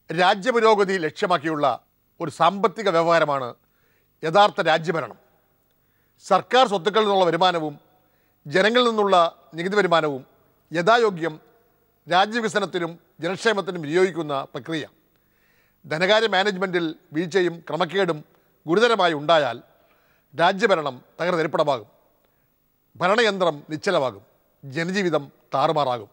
രാജ്യപുരോഗതി ലക്ഷ്യമാക്കിയുള്ള ഒരു സാമ്പത്തിക വ്യവഹാരമാണ് യഥാർത്ഥ രാജ്യഭരണം സർക്കാർ സ്വത്തുക്കളിൽ നിന്നുള്ള വരുമാനവും ജനങ്ങളിൽ നിന്നുള്ള നികുതി വരുമാനവും യഥായോഗ്യം രാജ്യവികസനത്തിനും ജനക്ഷേമത്തിനും വിനിയോഗിക്കുന്ന പ്രക്രിയ ധനകാര്യ മാനേജ്മെൻറ്റിൽ വീഴ്ചയും ക്രമക്കേടും ഗുരുതരമായി ഉണ്ടായാൽ രാജ്യഭരണം തകർന്നെരിപ്പടമാകും ഭരണയന്ത്രം നിശ്ചലമാകും ജനജീവിതം താറുമാറാകും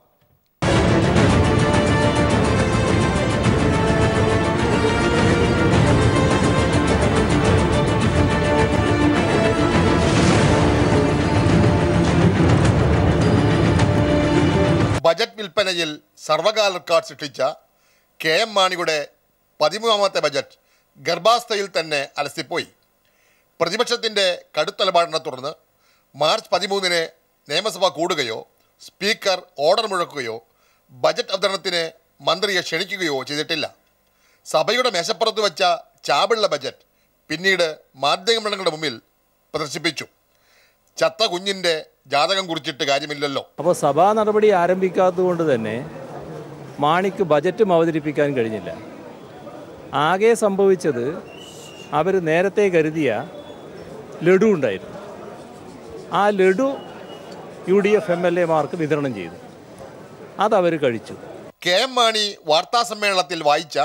ബജറ്റ് വിൽപ്പനയിൽ സർവകാല റെക്കോർഡ് സൃഷ്ടിച്ച കെ എം മാണിയുടെ പതിമൂന്നാമത്തെ ബജറ്റ് ഗർഭാസ്ഥയിൽ തന്നെ അലസിപ്പോയി പ്രതിപക്ഷത്തിൻ്റെ കടുത്തലപാടിനെ തുടർന്ന് മാർച്ച് പതിമൂന്നിന് നിയമസഭ കൂടുകയോ സ്പീക്കർ ഓർഡർ മുഴക്കുകയോ ബജറ്റ് അവതരണത്തിന് മന്ത്രിയെ ക്ഷണിക്കുകയോ ചെയ്തിട്ടില്ല സഭയുടെ മേശപ്പുറത്ത് വെച്ച ചാബിള്ള ബജറ്റ് പിന്നീട് മാധ്യമങ്ങളുടെ മുമ്പിൽ പ്രദർശിപ്പിച്ചു ചത്ത കുഞ്ഞിൻ്റെ ജാതകം കുറിച്ചിട്ട് കാര്യമില്ലല്ലോ അപ്പോൾ സഭാ നടപടി ആരംഭിക്കാത്തതുകൊണ്ട് തന്നെ മാണിക്ക് ബജറ്റും അവതരിപ്പിക്കാൻ കഴിഞ്ഞില്ല ആകെ സംഭവിച്ചത് അവർ നേരത്തെ കരുതിയ ലഡു ഉണ്ടായിരുന്നു ആ ലഡു യു ഡി എഫ് എം എൽ എമാർക്ക് വിതരണം ചെയ്തു അതവർ കഴിച്ചു കെ എം മാണി വാർത്താ സമ്മേളനത്തിൽ വായിച്ച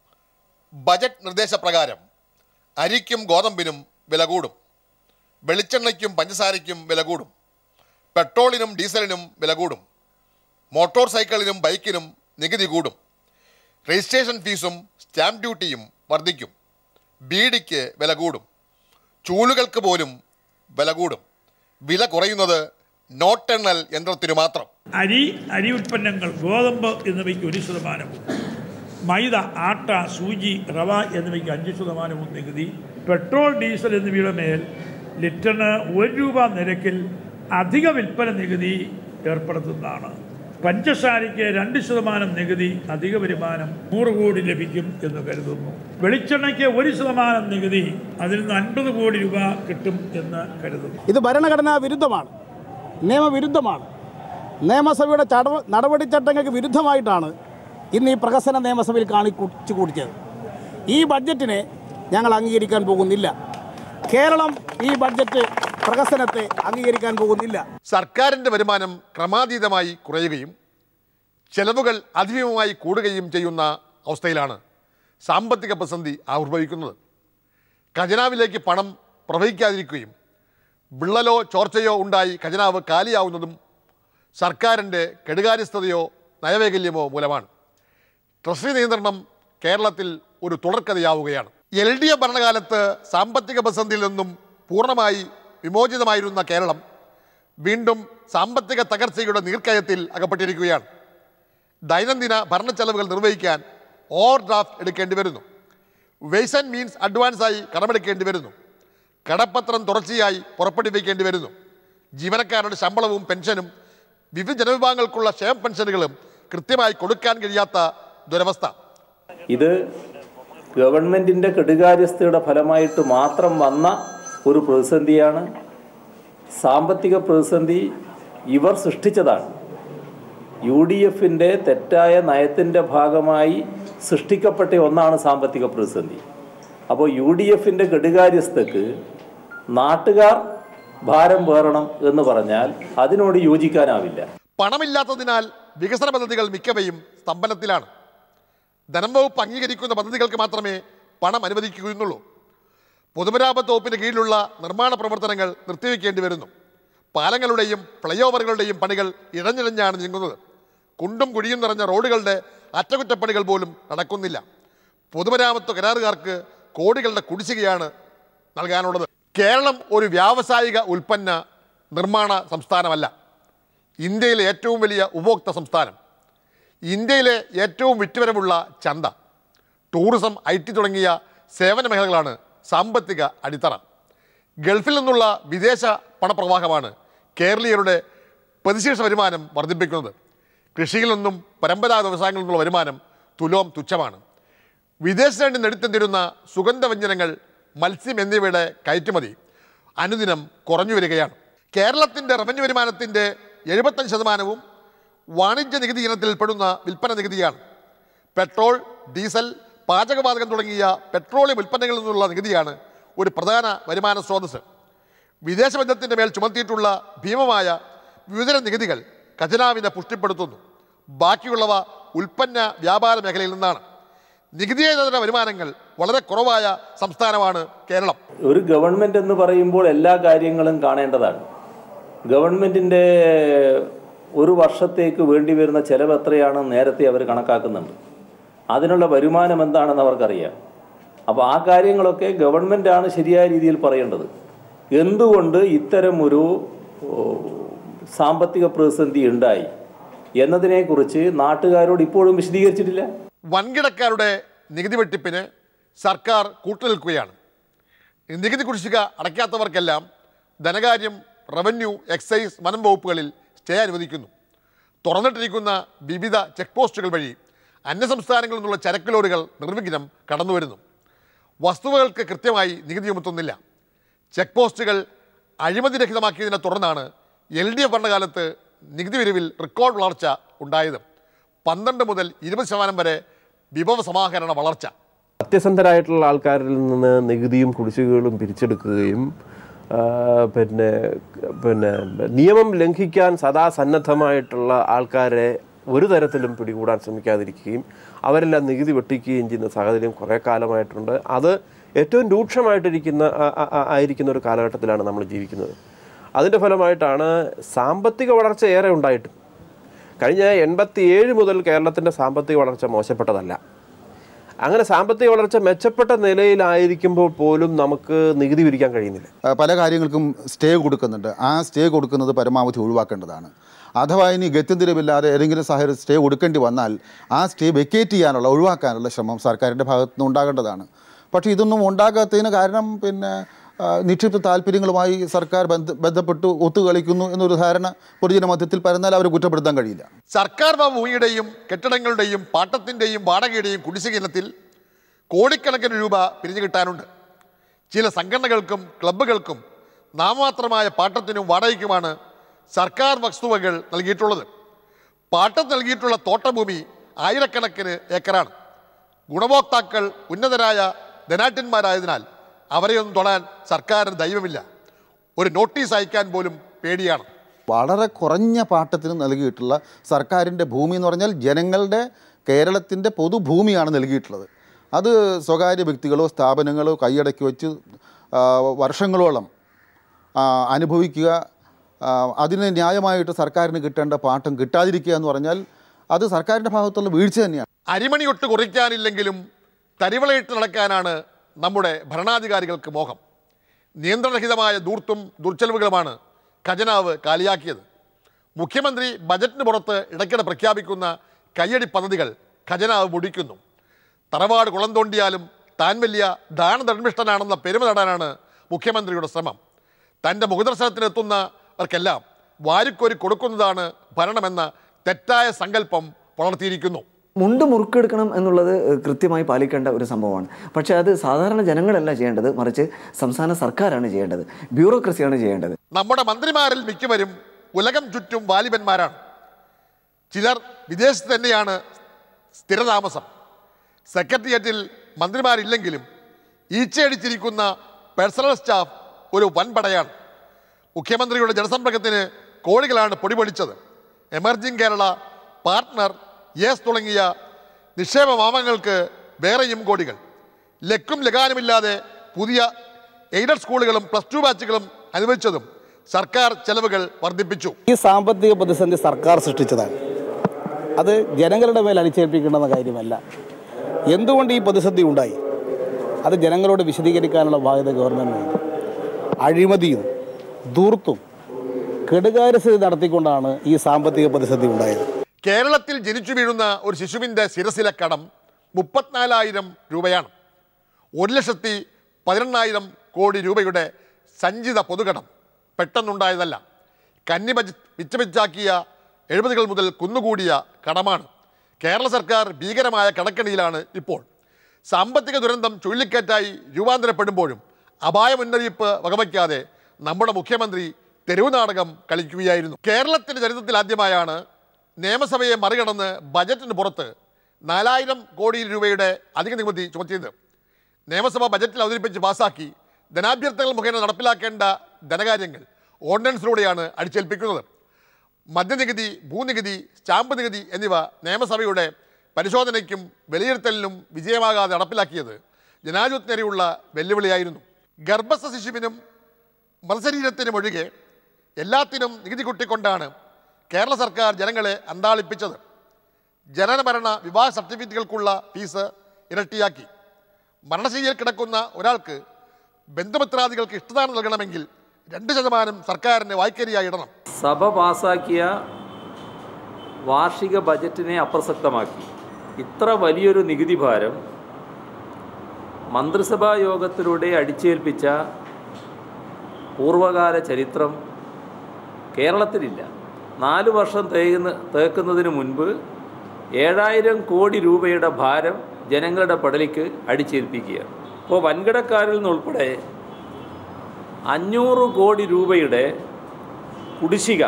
ബജറ്റ് നിർദ്ദേശപ്രകാരം അരിക്കും ഗോതമ്പിനും വില കൂടും വെളിച്ചെണ്ണയ്ക്കും പഞ്ചസാരയ്ക്കും വില കൂടും പെട്രോളിനും ഡീസലിനും വില കൂടും മോട്ടോർ സൈക്കിളിനും ബൈക്കിനും നികുതി കൂടും രജിസ്ട്രേഷൻ ഫീസും സ്റ്റാമ്പ് ഡ്യൂട്ടിയും വർദ്ധിക്കും ബീഡിക്ക് വില കൂടും ചൂലുകൾക്ക് പോലും വില കൂടും വില കുറയുന്നത് നോട്ടെണ്ണൽ യന്ത്രത്തിനു മാത്രം അരി അരി ഉൽപ്പന്നങ്ങൾ ഗോതമ്പ് എന്നിവയ്ക്ക് ഒരു ശതമാനവും മൈദ ആട്ട സൂചി റവ എന്നിവയ്ക്ക് അഞ്ച് ശതമാനവും നികുതി പെട്രോൾ ഡീസൽ എന്നിവയുടെ മേൽ ലിറ്ററിന് ഒരു രൂപ നിരക്കിൽ അധിക വിൽപ്പന നികുതി ഏർപ്പെടുത്തുന്നതാണ് പഞ്ചസാരയ്ക്ക് രണ്ട് ശതമാനം നികുതി അധിക വരുമാനം നൂറ് കോടി ലഭിക്കും എന്ന് കരുതുന്നു വെളിച്ചെണ്ണയ്ക്ക് ഒരു ശതമാനം നികുതി അതിൽ നിന്ന് അൻപത് കോടി രൂപ കിട്ടും എന്ന് കരുതുന്നു ഇത് ഭരണഘടനാ വിരുദ്ധമാണ് നിയമവിരുദ്ധമാണ് നിയമസഭയുടെ ചട നടപടിച്ചട്ടങ്ങൾക്ക് വിരുദ്ധമായിട്ടാണ് ഇന്ന് ഈ പ്രഹസന നിയമസഭയിൽ കാണിച്ചു കൂടിച്ചത് ഈ ബഡ്ജറ്റിനെ ഞങ്ങൾ അംഗീകരിക്കാൻ പോകുന്നില്ല കേരളം ഈ ബഡ്ജറ്റ് പ്രഹസനത്തെ അംഗീകരിക്കാൻ പോകുന്നില്ല സർക്കാരിൻ്റെ വരുമാനം ക്രമാതീതമായി കുറയുകയും ചെലവുകൾ അതിഭീമമായി കൂടുകയും ചെയ്യുന്ന അവസ്ഥയിലാണ് സാമ്പത്തിക പ്രതിസന്ധി ആവിർഭവിക്കുന്നത് ഖജനാവിലേക്ക് പണം പ്രവഹിക്കാതിരിക്കുകയും വിള്ളലോ ചോർച്ചയോ ഉണ്ടായി ഖജനാവ് കാലിയാവുന്നതും സർക്കാരിൻ്റെ കെടുകാര്യസ്ഥതയോ നയവൈകല്യമോ മൂലമാണ് ട്രഷറി നിയന്ത്രണം കേരളത്തിൽ ഒരു തുടർക്കഥയാവുകയാണ് എൽ ഡി എഫ് ഭരണകാലത്ത് സാമ്പത്തിക പ്രതിസന്ധിയിൽ നിന്നും പൂർണ്ണമായി വിമോചിതമായിരുന്ന കേരളം വീണ്ടും സാമ്പത്തിക തകർച്ചയുടെ നീർക്കയത്തിൽ അകപ്പെട്ടിരിക്കുകയാണ് ദൈനംദിന ഭരണച്ചെലവുകൾ നിർവഹിക്കാൻ ഓവർ ഡ്രാഫ്റ്റ് എടുക്കേണ്ടി വരുന്നു വേസ് ആൻഡ് മീൻസ് അഡ്വാൻസായി കടമെടുക്കേണ്ടി വരുന്നു കടപ്പത്രം തുടർച്ചയായി പുറപ്പെടുവിക്കേണ്ടി വരുന്നു ജീവനക്കാരുടെ ശമ്പളവും പെൻഷനും വിവിധ ജനവിഭാഗങ്ങൾക്കുള്ള ക്ഷേമ പെൻഷനുകളും കൃത്യമായി കൊടുക്കാൻ കഴിയാത്ത ദുരവസ്ഥ ഇത് ഗവൺമെൻറ്റിൻ്റെ കെടുകാര്യസ്ഥയുടെ ഫലമായിട്ട് മാത്രം വന്ന ഒരു പ്രതിസന്ധിയാണ് സാമ്പത്തിക പ്രതിസന്ധി ഇവർ സൃഷ്ടിച്ചതാണ് യു ഡി എഫിൻ്റെ തെറ്റായ നയത്തിൻ്റെ ഭാഗമായി സൃഷ്ടിക്കപ്പെട്ട ഒന്നാണ് സാമ്പത്തിക പ്രതിസന്ധി അപ്പോൾ യു ഡി എഫിൻ്റെ കെടുകാര്യസ്ഥക്ക് നാട്ടുകാർ ഭാരം പേറണം എന്ന് പറഞ്ഞാൽ അതിനോട് യോജിക്കാനാവില്ല പണമില്ലാത്തതിനാൽ വികസന പദ്ധതികൾ മിക്കവയും സ്തംഭനത്തിലാണ് ധനം വകുപ്പ് അംഗീകരിക്കുന്ന പദ്ധതികൾക്ക് മാത്രമേ പണം അനുവദിക്കുകയുള്ളൂ പൊതുമരാമത്ത് വകുപ്പിന് കീഴിലുള്ള നിർമ്മാണ പ്രവർത്തനങ്ങൾ നിർത്തിവെക്കേണ്ടി വരുന്നു പാലങ്ങളുടെയും ഫ്ലൈ ഓവറുകളുടെയും പണികൾ ഇഴഞ്ഞിഴഞ്ഞാണ് നീങ്ങുന്നത് കുണ്ടും കുഴിയും നിറഞ്ഞ റോഡുകളുടെ അറ്റകുറ്റപ്പണികൾ പോലും നടക്കുന്നില്ല പൊതുമരാമത്ത് കരാറുകാർക്ക് കോടികളുടെ കുടിശ്ശികയാണ് നൽകാനുള്ളത് കേരളം ഒരു വ്യാവസായിക ഉൽപ്പന്ന നിർമ്മാണ സംസ്ഥാനമല്ല ഇന്ത്യയിലെ ഏറ്റവും വലിയ ഉപഭോക്തൃ സംസ്ഥാനം ഇന്ത്യയിലെ ഏറ്റവും വിറ്റുവരവുള്ള ചന്ത ടൂറിസം ഐ ടി തുടങ്ങിയ സേവന മേഖലകളാണ് സാമ്പത്തിക അടിത്തറ ഗൾഫിൽ നിന്നുള്ള വിദേശ പണപ്രവാഹമാണ് കേരളീയരുടെ പ്രതിശീർഷ വരുമാനം വർദ്ധിപ്പിക്കുന്നത് കൃഷിയിൽ നിന്നും പരമ്പരാഗത വ്യവസായങ്ങളിൽ നിന്നുള്ള വരുമാനം തുലോം തുച്ഛമാണ് വിദേശ നെടുത്തെത്തിരുന്ന സുഗന്ധവ്യഞ്ജനങ്ങൾ മത്സ്യം എന്നിവയുടെ കയറ്റുമതി അനുദിനം കുറഞ്ഞു വരികയാണ് കേരളത്തിൻ്റെ റവന്യൂ വരുമാനത്തിൻ്റെ എഴുപത്തഞ്ച് ശതമാനവും വാണിജ്യ നികുതി ഇനത്തിൽ പെടുന്ന വിൽപ്പന നികുതിയാണ് പെട്രോൾ ഡീസൽ പാചകവാതകം തുടങ്ങിയ പെട്രോളിയം ഉൽപ്പന്നങ്ങളിൽ നിന്നുള്ള നികുതിയാണ് ഒരു പ്രധാന വരുമാന സ്രോതസ്സ് വിദേശ ബന്ധത്തിൻ്റെ മേൽ ചുമത്തിയിട്ടുള്ള ഭീമമായ വിവിധ നികുതികൾ ഖജനാവിനെ പുഷ്ടിപ്പെടുത്തുന്നു ബാക്കിയുള്ളവ ഉൽപ്പന്ന വ്യാപാര മേഖലയിൽ നിന്നാണ് നികുതിയേതര വരുമാനങ്ങൾ വളരെ കുറവായ സംസ്ഥാനമാണ് കേരളം ഒരു ഗവൺമെൻറ് എന്ന് പറയുമ്പോൾ എല്ലാ കാര്യങ്ങളും കാണേണ്ടതാണ് ഗവൺമെൻറ്റിൻ്റെ ഒരു വർഷത്തേക്ക് വേണ്ടി വരുന്ന ചിലവ് എത്രയാണ് നേരത്തെ അവർ കണക്കാക്കുന്നുണ്ട് അതിനുള്ള വരുമാനം എന്താണെന്ന് അവർക്കറിയാം അപ്പോൾ ആ കാര്യങ്ങളൊക്കെ ഗവൺമെൻറ്റാണ് ശരിയായ രീതിയിൽ പറയേണ്ടത് എന്തുകൊണ്ട് ഇത്തരം ഒരു ഓ, സാമ്പത്തിക പ്രതിസന്ധി ഉണ്ടായി എന്നതിനെക്കുറിച്ച് നാട്ടുകാരോട് ഇപ്പോഴും വിശദീകരിച്ചിട്ടില്ല വൻകിടക്കാരുടെ നികുതി വെട്ടിപ്പിന് സർക്കാർ കൂട്ടുനിൽക്കുകയാണ് നികുതി കുടിശ്ശിക അടയ്ക്കാത്തവർക്കെല്ലാം ധനകാര്യം റവന്യൂ എക്സൈസ് വനം വകുപ്പുകളിൽ സ്റ്റേ അനുവദിക്കുന്നു തുറന്നിട്ടിരിക്കുന്ന വിവിധ ചെക്ക് പോസ്റ്റുകൾ വഴി അന്യസംസ്ഥാനങ്ങളിൽ നിന്നുള്ള ചരക്ക് ലോറികൾ നിർവിഘ്നം കടന്നു വരുന്നു വസ്തുവകൾക്ക് കൃത്യമായി നികുതി ചുമത്തുന്നില്ല ചെക്ക് പോസ്റ്റുകൾ അഴിമതിരഹിതമാക്കിയതിനെ തുടർന്നാണ് എൽ ഡി എഫ് ഭരണകാലത്ത് നികുതി പിരിവിൽ റെക്കോർഡ് വളർച്ച ഉണ്ടായത് പന്ത്രണ്ട് മുതൽ ഇരുപത് ശതമാനം വരെ വിഭവ സമാഹരണ വളർച്ച സത്യസന്ധരായിട്ടുള്ള ആൾക്കാരിൽ നിന്ന് നികുതിയും കുടിശ്ശികകളും പിരിച്ചെടുക്കുകയും ആ, പിന്നെ പിന്നെ നിയമം ലംഘിക്കാൻ സദാ സന്നദ്ധമായിട്ടുള്ള ആൾക്കാരെ ഒരു തരത്തിലും പിടികൂടാൻ ശ്രമിക്കാതിരിക്കുകയും അവരെല്ലാം നികുതി വെട്ടിക്കുകയും ചെയ്യുന്ന സാഹചര്യം കുറേ കാലമായിട്ടുണ്ട് അത് ഏറ്റവും രൂക്ഷമായിട്ടിരിക്കുന്ന ആ- ആ- ആ- ആയിരിക്കുന്ന ഒരു കാലഘട്ടത്തിലാണ് നമ്മൾ ജീവിക്കുന്നത് അതിൻ്റെ ഫലമായിട്ടാണ് സാമ്പത്തിക വളർച്ച ഏറെ ഉണ്ടായിട്ടും കഴിഞ്ഞ എൺപത്തി ഏഴ് മുതൽ കേരളത്തിൻ്റെ സാമ്പത്തിക വളർച്ച മോശപ്പെട്ടതല്ല അങ്ങനെ സാമ്പത്തിക വളർച്ച മെച്ചപ്പെട്ട നിലയിലായിരിക്കുമ്പോൾ പോലും നമുക്ക് നികുതി പിരിക്കാൻ കഴിയുന്നില്ല ആ, പല കാര്യങ്ങൾക്കും സ്റ്റേ കൊടുക്കുന്നുണ്ട് ആ സ്റ്റേ കൊടുക്കുന്നത് പരമാവധി ഒഴിവാക്കേണ്ടതാണ് അഥവാ ഇനി ഗത്യന്തിരമില്ലാതെ ഏതെങ്കിലും സാഹചര്യം സ്റ്റേ കൊടുക്കേണ്ടി വന്നാൽ ആ സ്റ്റേ വെക്കേറ്റ് ചെയ്യാനുള്ള ഒഴിവാക്കാനുള്ള ശ്രമം സർക്കാരിൻ്റെ ഭാഗത്തു നിന്ന് ഉണ്ടാകേണ്ടതാണ് പക്ഷേ ഇതൊന്നും ഉണ്ടാകാത്തതിന് കാരണം പിന്നെ ആ, നിക്ഷിപ്ത താല്പര്യങ്ങളുമായി സർക്കാർ ബന്ധ ബന്ധപ്പെട്ട് ഒത്തുകളിക്കുന്നു എന്നൊരു ധാരണ പൊതുജന മധ്യത്തിൽ പരന്നാൽ അവരെ കുറ്റപ്പെടുത്താൻ കഴിയില്ല സർക്കാർ ഭൂമിയുടെയും കെട്ടിടങ്ങളുടെയും പാട്ടത്തിൻ്റെയും വാടകയുടെയും കുടിശ്ശിക ഇനത്തിൽ കോടിക്കണക്കിന് രൂപ പിരിഞ്ഞു കിട്ടാനുണ്ട് ചില സംഘടനകൾക്കും ക്ലബ്ബുകൾക്കും നാമമാത്രമായ പാട്ടത്തിനും വാടകയ്ക്കുമാണ് സർക്കാർ വസ്തുവകൾ നൽകിയിട്ടുള്ളത് പാട്ടം നൽകിയിട്ടുള്ള തോട്ടഭൂമി ആയിരക്കണക്കിന് ഏക്കറാണ് ഗുണഭോക്താക്കൾ ഉന്നതരായ ധനാട്ടിന്മാരായതിനാൽ അവരെയൊന്നും തൊടാൻ സർക്കാരിന് ദൈവമില്ല ഒരു നോട്ടീസ് അയക്കാൻ പോലും പേടിയാണ് വളരെ കുറഞ്ഞ പാട്ടത്തിന് നൽകിയിട്ടുള്ള സർക്കാരിൻ്റെ ഭൂമി എന്ന് പറഞ്ഞാൽ ജനങ്ങളുടെ കേരളത്തിൻ്റെ പൊതുഭൂമിയാണ് നൽകിയിട്ടുള്ളത് അത് സ്വകാര്യ വ്യക്തികളോ സ്ഥാപനങ്ങളോ കൈയടക്കി വെച്ച് ആ, വർഷങ്ങളോളം ആ, അനുഭവിക്കുക ആ, അതിന് ന്യായമായിട്ട് സർക്കാരിന് കിട്ടേണ്ട പാട്ടം കിട്ടാതിരിക്കുക എന്ന് പറഞ്ഞാൽ അത് സർക്കാരിൻ്റെ ഭാഗത്തുള്ള വീഴ്ച തന്നെയാണ് അരിമണിയൊട്ട് കുറിക്കാനില്ലെങ്കിലും തരിവളയിട്ട് നടക്കാനാണ് നമ്മുടെ ഭരണാധികാരികൾക്ക് മോഹം നിയന്ത്രണരഹിതമായ ദൂർത്തും ദുർച്ചെലവുകളുമാണ് ഖജനാവ് കാലിയാക്കിയത് മുഖ്യമന്ത്രി ബജറ്റിന് പുറത്ത് ഇടയ്ക്കിടെ പ്രഖ്യാപിക്കുന്ന കയ്യടി പദ്ധതികൾ ഖജനാവ് മുടിക്കുന്നു തറവാട് കുളം തോണ്ടിയാലും താൻ വലിയ ദാനധർമ്മിഷ്ഠനാണെന്ന പെരുമ നേടാനാണ് മുഖ്യമന്ത്രിയുടെ ശ്രമം തൻ്റെ മുഖദർശനത്തിനെത്തുന്നവർക്കെല്ലാം വാരിക്കോരി കൊടുക്കുന്നതാണ് ഭരണമെന്ന തെറ്റായ സങ്കല്പം വളർത്തിയിരിക്കുന്നു മുണ്ട് മുറുക്കെടുക്കണം എന്നുള്ളത് ഏഹ്, കൃത്യമായി പാലിക്കേണ്ട ഒരു സംഭവമാണ് പക്ഷേ അത് സാധാരണ ജനങ്ങളല്ല ചെയ്യേണ്ടത് മറിച്ച് സംസ്ഥാന സർക്കാരാണ് ചെയ്യേണ്ടത് ബ്യൂറോക്രസിയാണ് ചെയ്യേണ്ടത് നമ്മുടെ മന്ത്രിമാരിൽ മിക്കവരും ഉലകം ചുറ്റും വാലിബന്മാരാണ് ചിലർ വിദേശത്ത് തന്നെയാണ് സ്ഥിരതാമസം സെക്രട്ടേറിയറ്റിൽ മന്ത്രിമാരില്ലെങ്കിലും ഈച്ചയടിച്ചിരിക്കുന്ന പേഴ്സണൽ സ്റ്റാഫ് ഒരു വൻപടയാണ് മുഖ്യമന്ത്രിയുടെ ജനസമ്പർക്കത്തിന് കോടികളാണ് പൊടിപൊടിച്ചത് എമർജിംഗ് കേരള പാർട്ട്ണർ യെസ് തുടങ്ങിയ നിക്ഷേപ മാമങ്ങൾക്ക് വേറെയും കോടികൾ ലക്കും ലഗാനുമില്ലാതെ പുതിയ എയ്ഡഡ് സ്കൂളുകളും പ്ലസ് ടു ബാച്ചുകളും അനുവദിച്ചതും സർക്കാർ ചെലവുകൾ വർദ്ധിപ്പിച്ചു ഈ സാമ്പത്തിക പ്രതിസന്ധി സർക്കാർ സൃഷ്ടിച്ചതാണ് അത് ജനങ്ങളുടെ മേൽ അടിച്ചേൽപ്പിക്കേണ്ടുന്ന കാര്യമല്ല എന്തുകൊണ്ട് ഈ പ്രതിസന്ധി ഉണ്ടായി അത് ജനങ്ങളോട് വിശദീകരിക്കാനുള്ള ബാധ്യത ഗവൺമെൻറ്റിനുണ്ട് അഴിമതിയും ധൂർത്തും കെടുകാര്യസ്ഥിതി നടത്തിക്കൊണ്ടാണ് ഈ സാമ്പത്തിക പ്രതിസന്ധി ഉണ്ടായത് കേരളത്തിൽ ജനിച്ചു വീഴുന്ന ഒരു ശിശുവിൻ്റെ ശിരസിലെ കടം മുപ്പത്തിനാലായിരം രൂപയാണ് ഒരു ലക്ഷത്തി പതിനെണ്ണായിരം കോടി രൂപയുടെ സഞ്ചിത പൊതുകടം പെട്ടെന്നുണ്ടായതല്ല കന്നി ബജറ്റ് മിച്ചമിച്ചാക്കിയ എഴുപതുകൾ മുതൽ കുന്നുകൂടിയ കടമാണ് കേരള സർക്കാർ ഭീകരമായ കടക്കണിയിലാണ് ഇപ്പോൾ സാമ്പത്തിക ദുരന്തം ചുഴലിക്കാറ്റായി രൂപാന്തരപ്പെടുമ്പോഴും അപായ മുന്നറിയിപ്പ് വകവയ്ക്കാതെ നമ്മുടെ മുഖ്യമന്ത്രി തെരുവ് നാടകം കളിക്കുകയായിരുന്നു കേരളത്തിൻ്റെ ചരിത്രത്തിൽ ആദ്യമായാണ് നിയമസഭയെ മറികടന്ന് ബജറ്റിന് പുറത്ത് നാലായിരം കോടി രൂപയുടെ അധിക നികുതി ചുമത്തിയത് നിയമസഭ ബജറ്റിൽ അവതരിപ്പിച്ച് പാസാക്കി ധനാഭ്യർത്ഥനകൾ മുഖേന നടപ്പിലാക്കേണ്ട ധനകാര്യങ്ങൾ ഓർഡിനൻസിലൂടെയാണ് അടിച്ചേൽപ്പിക്കുന്നത് മദ്യനികുതി ഭൂനികുതി സ്റ്റാമ്പ് നികുതി എന്നിവ നിയമസഭയുടെ പരിശോധനയ്ക്കും വിലയിരുത്തലിനും വിജയമാകാതെ നടപ്പിലാക്കിയത് ജനാധിപത്യത്തിനെതിരെയുള്ള വെല്ലുവിളിയായിരുന്നു ഗർഭസ്ഥ ശിശുവിനും മൃതശരീരത്തിനും ഒഴികെ എല്ലാത്തിനും നികുതി കൂട്ടിക്കൊണ്ടാണ് കേരള സർക്കാർ ജനങ്ങളെ അന്താളിപ്പിച്ചത് ജനനമരണ വിവാഹ സർട്ടിഫിക്കറ്റുകൾക്കുള്ള ഫീസ് ഇരട്ടിയാക്കി മരണശൈലിയിൽ കിടക്കുന്ന ഒരാൾക്ക് ബന്ധുമിത്രാദികൾക്ക് ഇഷ്ടദാനം നൽകണമെങ്കിൽ രണ്ട് ശതമാനം സർക്കാരിന് വായ്ക്കരിയായി ഇടണം സഭ പാസാക്കിയ വാർഷിക ബജറ്റിനെ അപ്രസക്തമാക്കി ഇത്ര വലിയൊരു നികുതി ഭാരം മന്ത്രിസഭാ യോഗത്തിലൂടെ അടിച്ചേൽപ്പിച്ച പൂർവകാല ചരിത്രം കേരളത്തിലില്ല നാല് വർഷം തേകുന്ന തേക്കുന്നതിന് മുൻപ് ഏഴായിരം കോടി രൂപയുടെ ഭാരം ജനങ്ങളുടെ പടലിക്ക് അടിച്ചേൽപ്പിക്കുകയാണ് അപ്പോൾ വൻകിടക്കാരിൽ നിന്നുൾപ്പെടെ അഞ്ഞൂറ് കോടി രൂപയുടെ കുടിശ്ശിക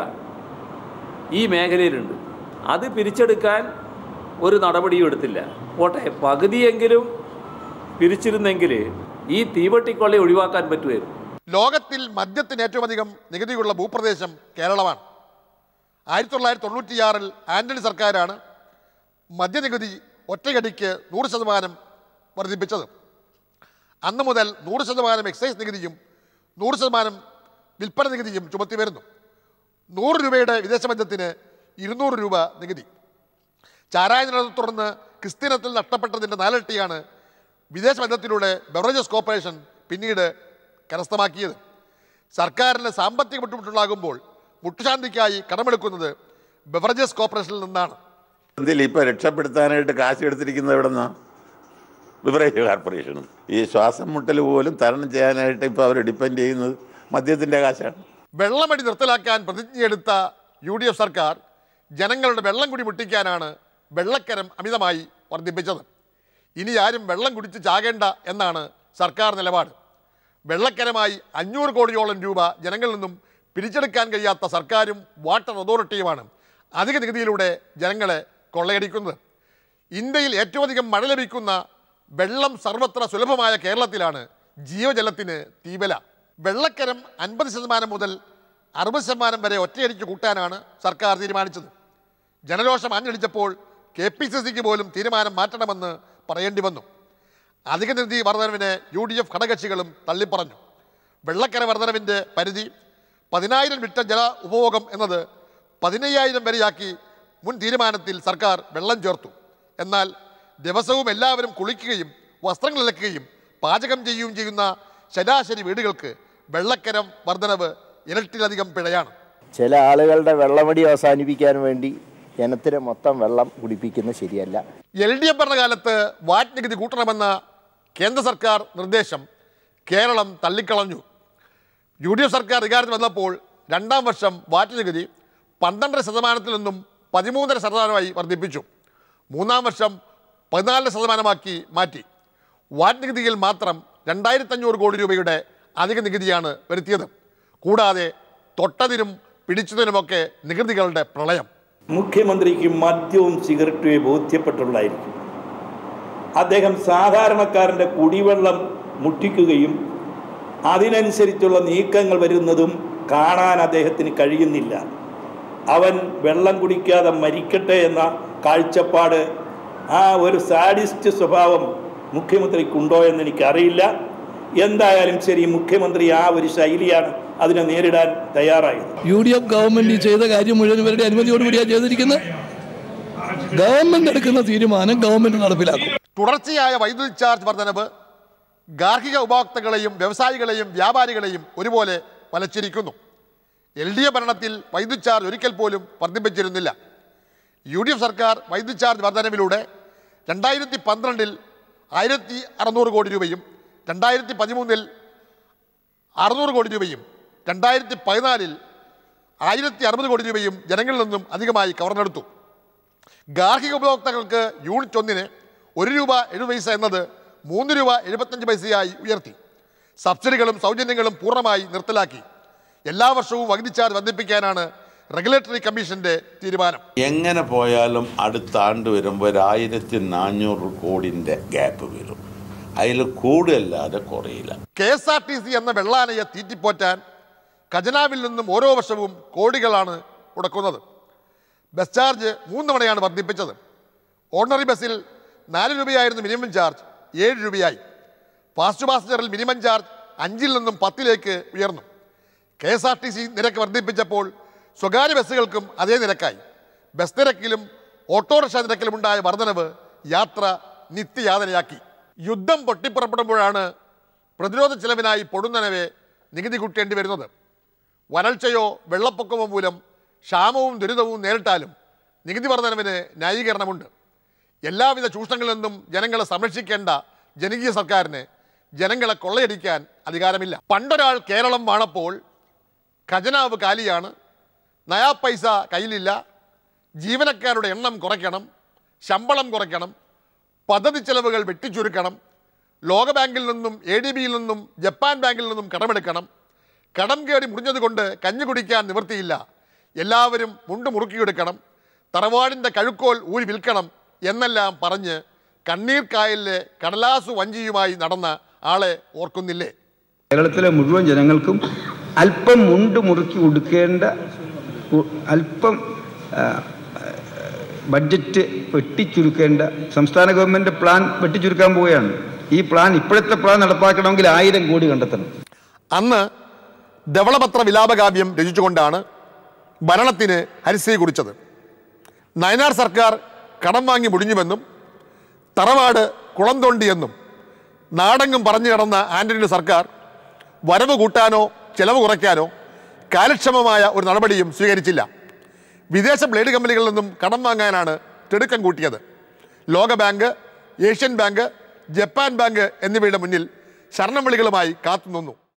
ഈ മേഖലയിലുണ്ട് അത് പിരിച്ചെടുക്കാൻ ഒരു നടപടിയും എടുത്തില്ല പോട്ടെ പകുതിയെങ്കിലും പിരിച്ചിരുന്നെങ്കിൽ ഈ തീവട്ടിക്കൊള്ള ഒഴിവാക്കാൻ പറ്റുമായിരുന്നു ലോകത്തിൽ മദ്യത്തിന് ഏറ്റവും അധികം നികുതിയുള്ള ഭൂപ്രദേശം കേരളമാണ് ആയിരത്തി തൊള്ളായിരത്തി തൊണ്ണൂറ്റിയാറിൽ ആന്റണി സർക്കാരാണ് മദ്യനികുതി ഒറ്റയടിക്ക് നൂറ് ശതമാനം വർദ്ധിപ്പിച്ചത് അന്ന് മുതൽ നൂറ് ശതമാനം എക്സൈസ് നികുതിയും നൂറ് ശതമാനം വിൽപ്പന നികുതിയും ചുമത്തി വരുന്നു നൂറ് രൂപയുടെ വിദേശ മദ്യത്തിന് ഇരുന്നൂറ് രൂപ നികുതി ചാരായ നിലത്തെ തുടർന്ന് ക്രിസ്ത്യനത്തിൽ നഷ്ടപ്പെട്ടതിൻ്റെ നാലിരട്ടിയാണ് വിദേശ മദ്യത്തിലൂടെ ബെവറേജസ് കോർപ്പറേഷൻ പിന്നീട് കരസ്ഥമാക്കിയത് സർക്കാരിന് സാമ്പത്തിക ബുദ്ധിമുട്ടുണ്ടാകുമ്പോൾ മുട്ടുശാന്തിക്കായി കടമെടുക്കുന്നത് ബെവറേജസ് കോർപ്പറേഷനിൽ നിന്നാണ് ഇതിൽ ഇപ്പോൾ രക്ഷപ്പെടുത്താനായിട്ട് കാശ് എടുത്തിരിക്കുന്നത് എവിടെ നിന്നാ ബിവറേജ് കോർപ്പറേഷനും ഈ ശ്വാസം മുട്ടൽ പോലും തരണം ചെയ്യാനായിട്ട് ഇപ്പോൾ അവർ ഡിപ്പെൻഡ് ചെയ്യുന്നത് മദ്യത്തിൻ്റെ കാശാണ് വെള്ളമടി നിർത്തലാക്കാൻ പ്രതിജ്ഞയെടുത്ത യു ഡി എഫ് സർക്കാർ ജനങ്ങളുടെ വെള്ളം കുടി മുട്ടിക്കാനാണ് വെള്ളക്കരം അമിതമായി വർദ്ധിപ്പിച്ചത് ഇനി ആരും വെള്ളം കുടിച്ച് ചാകേണ്ട എന്നാണ് സർക്കാർ നിലപാട് വെള്ളക്കരമായി അഞ്ഞൂറ് കോടിയോളം രൂപ ജനങ്ങളിൽ നിന്നും പിരിച്ചെടുക്കാൻ കഴിയാത്ത സർക്കാരും വാട്ടർ അതോറിറ്റിയുമാണ് അധിക നികുതിയിലൂടെ ജനങ്ങളെ കൊള്ളയടിക്കുന്നത് ഇന്ത്യയിൽ ഏറ്റവും അധികം മഴ ലഭിക്കുന്ന വെള്ളം സർവത്ര സുലഭമായ കേരളത്തിലാണ് ജീവജലത്തിന് തീവല വെള്ളക്കരം അൻപത് ശതമാനം മുതൽ അറുപത് ശതമാനം വരെ ഒറ്റയടിക്ക് കൂട്ടാനാണ് സർക്കാർ തീരുമാനിച്ചത് ജനരോഷം ആഞ്ഞടിച്ചപ്പോൾ കെ പി സി സിക്ക് പോലും തീരുമാനം മാറ്റണമെന്ന് പറയേണ്ടി വന്നു അധിക നികുതി വർധനവിനെ യു ഡി എഫ് ഘടകകക്ഷികളും തള്ളിപ്പറഞ്ഞു വെള്ളക്കര വർധനവിൻ്റെ പരിധി പതിനായിരം ലിറ്റർ ജല ഉപഭോഗം എന്നത് പതിനയ്യായിരം വരെയാക്കി മുൻ തീരുമാനത്തിൽ സർക്കാർ വെള്ളം ചേർത്തു എന്നാൽ ദിവസവും എല്ലാവരും കുളിക്കുകയും വസ്ത്രങ്ങൾ ഇളക്കുകയും പാചകം ചെയ്യുകയും ചെയ്യുന്ന ശരാശരി വീടുകൾക്ക് വെള്ളക്കരം വർധനവ് ഇരട്ടിലധികം പിഴയാണ് ചില ആളുകളുടെ വെള്ളമടി അവസാനിപ്പിക്കാൻ വേണ്ടി ജനത്തിന് മൊത്തം വെള്ളം കുടിപ്പിക്കുന്നത് ശരിയല്ല എൽ ഡി എഫ് ഭരണകാലത്ത് വാറ്റ് നികുതി കൂട്ടണമെന്ന കേന്ദ്ര സർക്കാർ നിർദ്ദേശം കേരളം തള്ളിക്കളഞ്ഞു യു ഡി എഫ് സർക്കാർ അധികാരത്തിൽ വന്നപ്പോൾ രണ്ടാം വർഷം വാറ്റ് നികുതി പന്ത്രണ്ടര ശതമാനത്തിൽ നിന്നും പതിമൂന്നര ശതമാനമായി വർദ്ധിപ്പിച്ചു മൂന്നാം വർഷം പതിനാലര ശതമാനമാക്കി മാറ്റി വാറ്റ് നികുതിയിൽ മാത്രം രണ്ടായിരത്തഞ്ഞൂറ് കോടി രൂപയുടെ അധിക നികുതിയാണ് വരുത്തിയത് കൂടാതെ തൊട്ടതിനും പിടിച്ചതിനുമൊക്കെ നികുതികളുടെ പ്രളയം മുഖ്യമന്ത്രിക്ക് മദ്യവും സിഗരറ്റുമേ ബോധ്യപ്പെട്ടുള്ളായിരിക്കും അദ്ദേഹം സാധാരണക്കാരൻ്റെ കുടിവെള്ളം മുട്ടിക്കുകയും അതിനനുസരിച്ചുള്ള നീക്കങ്ങൾ വരുന്നതും കാണാൻ അദ്ദേഹത്തിന് കഴിയുന്നില്ല അവൻ വെള്ളം കുടിക്കാതെ മരിക്കട്ടെ എന്ന കാഴ്ചപ്പാട് ആ ഒരു സാഡിസ്റ്റ് സ്വഭാവം മുഖ്യമന്ത്രിക്കുണ്ടോ എന്ന് എനിക്കറിയില്ല എന്തായാലും ശരി മുഖ്യമന്ത്രി ആ ഒരു ശൈലിയാണ് അതിനെ നേരിടാൻ തയ്യാറായത് യു ഡി എഫ് ഗവൺമെന്റ് ചെയ്ത കാര്യം മുഴുവൻ ഇവരുടെ അനുമതിയോടുകൂടിയാണ് ചെയ്തിരിക്കുന്നത് ഗവൺമെന്റ് എടുക്കുന്ന തീരുമാനം ഗവൺമെന്റ് നടപ്പിലാക്കും തുടർച്ചയായ വൈദ്യുതി ചാർജ് വർധനവ് ഗാർഹിക ഉപഭോക്താക്കളെയും വ്യവസായികളെയും വ്യാപാരികളെയും ഒരുപോലെ വലച്ചിരിക്കുന്നു എൽ ഡി എഫ് ഭരണത്തിൽ വൈദ്യുതി ചാർജ് ഒരിക്കൽ പോലും വർദ്ധിപ്പിച്ചിരുന്നില്ല യു ഡി എഫ് സർക്കാർ വൈദ്യുതി ചാർജ് വർധനവിലൂടെ രണ്ടായിരത്തി പന്ത്രണ്ടിൽ ആയിരത്തി അറുന്നൂറ് കോടി രൂപയും രണ്ടായിരത്തി പതിമൂന്നിൽ അറുന്നൂറ് കോടി രൂപയും രണ്ടായിരത്തി പതിനാലിൽ ആയിരത്തി അറുപത് കോടി രൂപയും ജനങ്ങളിൽ നിന്നും അധികമായി കവർന്നെടുത്തു ഗാർഹിക ഉപഭോക്താക്കൾക്ക് യൂണിറ്റ് ഒന്നിന് ഒരു രൂപ എഴുപത് പൈസ എന്നത് മൂന്ന് രൂപ എഴുപത്തഞ്ച് പൈസയായി ഉയർത്തി സബ്സിഡികളും സൗജന്യങ്ങളും പൂർണ്ണമായി നിർത്തലാക്കി എല്ലാ വർഷവും വൈദ്യുതി ചാർജ് വർദ്ധിപ്പിക്കാനാണ് റെഗുലേറ്ററി കമ്മീഷന്റെ തീരുമാനം എങ്ങനെ പോയാലും അടുത്ത ആണ്ട് വരുമ്പോൾ ഒരു ആയിരത്തി നാനൂറ് കോടിൻ്റെ ഗ്യാപ്പ് വരും അതിൽ കൂടുതലല്ലാതെ കുറയില്ല K S R T C എന്ന വെള്ളാനയെ തീറ്റിപ്പോറ്റാൻ ഖജനാവിൽ നിന്നും ഓരോ വർഷവും കോടികളാണ് മുടക്കുന്നത് ബസ് ചാർജ് മൂന്ന് തവണയാണ് വർദ്ധിപ്പിച്ചത് ഓർഡിനറി ബസ്സിൽ നാല് രൂപയായിരുന്നു മിനിമം ചാർജ് ഏഴ് രൂപയായി ഫാസ്റ്റ് പാസഞ്ചറിൽ മിനിമം ചാർജ് അഞ്ചിൽ നിന്നും പത്തിലേക്ക് ഉയർന്നു K S R T C നിരക്ക് വർദ്ധിപ്പിച്ചപ്പോൾ സ്വകാര്യ ബസ്സുകൾക്കും അതേ നിരക്കായി ബസ് നിരക്കിലും ഓട്ടോറിക്ഷ നിരക്കിലും ഉണ്ടായ വർധനവ് യാത്ര നിത്യയാതനയാക്കി യുദ്ധം പൊട്ടിപ്പുറപ്പെടുമ്പോഴാണ് പ്രതിരോധ ചെലവിനായി പൊടുന്നനവെ നികുതി കൂട്ടേണ്ടി വരുന്നത് വരൾച്ചയോ വെള്ളപ്പൊക്കമോ മൂലം ക്ഷാമവും ദുരിതവും നേരിട്ടാലും നികുതി വർധനവിന് ന്യായീകരണമുണ്ട് എല്ലാവിധ ചൂഷണങ്ങളിൽ നിന്നും ജനങ്ങളെ സംരക്ഷിക്കേണ്ട ജനകീയ സർക്കാരിന് ജനങ്ങളെ കൊള്ളയടിക്കാൻ അധികാരമില്ല പണ്ടൊരാൾ കേരളം വാണപ്പോൾ ഖജനാവ് കാലിയാണ് നയാ പൈസ കയ്യിലില്ല ജീവനക്കാരുടെ എണ്ണം കുറയ്ക്കണം ശമ്പളം കുറയ്ക്കണം പദ്ധതി ചെലവുകൾ വെട്ടിച്ചുരുക്കണം ലോകബാങ്കിൽ നിന്നും എ ഡി ബിയിൽ നിന്നും ജപ്പാൻ ബാങ്കിൽ നിന്നും കടമെടുക്കണം കടം കയറി മുറിഞ്ഞതുകൊണ്ട് കഞ്ഞി കുടിക്കാൻ നിവൃത്തിയില്ല എല്ലാവരും മുണ്ട് മുറുക്കിയെടുക്കണം തറവാടിൻ്റെ കഴുക്കോൽ ഊരി വിൽക്കണം എന്നെല്ലാം പറഞ്ഞ് കണ്ണീർ കായലിലെ കടലാസു വഞ്ചിയുമായി നടന്ന ആളെ ഓർക്കുന്നില്ലേ കേരളത്തിലെ മുഴുവൻ ജനങ്ങൾക്കും അല്പം മുണ്ട് മുറുക്കി ഉടുക്കേണ്ട ഉ- അല്പം ആ, ബഡ്ജറ്റ് വെട്ടിച്ചുരുക്കേണ്ട സംസ്ഥാന ഗവൺമെൻറ് പ്ലാൻ വെട്ടിച്ചുരുക്കാൻ പോവുകയാണ് ഈ പ്ലാൻ ഇപ്പോഴത്തെ പ്ലാൻ നടപ്പാക്കണമെങ്കിൽ ആയിരം കോടി കണ്ടെത്തണം അന്ന് ധവളപത്ര വിലാപകാവ്യം രചിച്ചുകൊണ്ടാണ് ഭരണത്തിന് ഹരിശ്രീ കുറിച്ചത് നയനാർ സർക്കാർ കടം വാങ്ങി മുടിഞ്ഞുവെന്നും തറവാട് കുളം തോണ്ടിയെന്നും നാടെങ്ങും പറഞ്ഞു കിടന്ന ആന്റണിയുടെ സർക്കാർ വരവ് കൂട്ടാനോ ചെലവ് കുറയ്ക്കാനോ കാര്യക്ഷമമായ ഒരു നടപടിയും സ്വീകരിച്ചില്ല വിദേശ ബ്ലേഡ് കമ്പനികളിൽ നിന്നും കടം വാങ്ങാനാണ് തിടുക്കം കൂട്ടിയത് ലോകബാങ്ക് ഏഷ്യൻ ബാങ്ക് ജപ്പാൻ ബാങ്ക് എന്നിവയുടെ മുന്നിൽ ശരണം വിളികളുമായി കാത്തുനിന്നു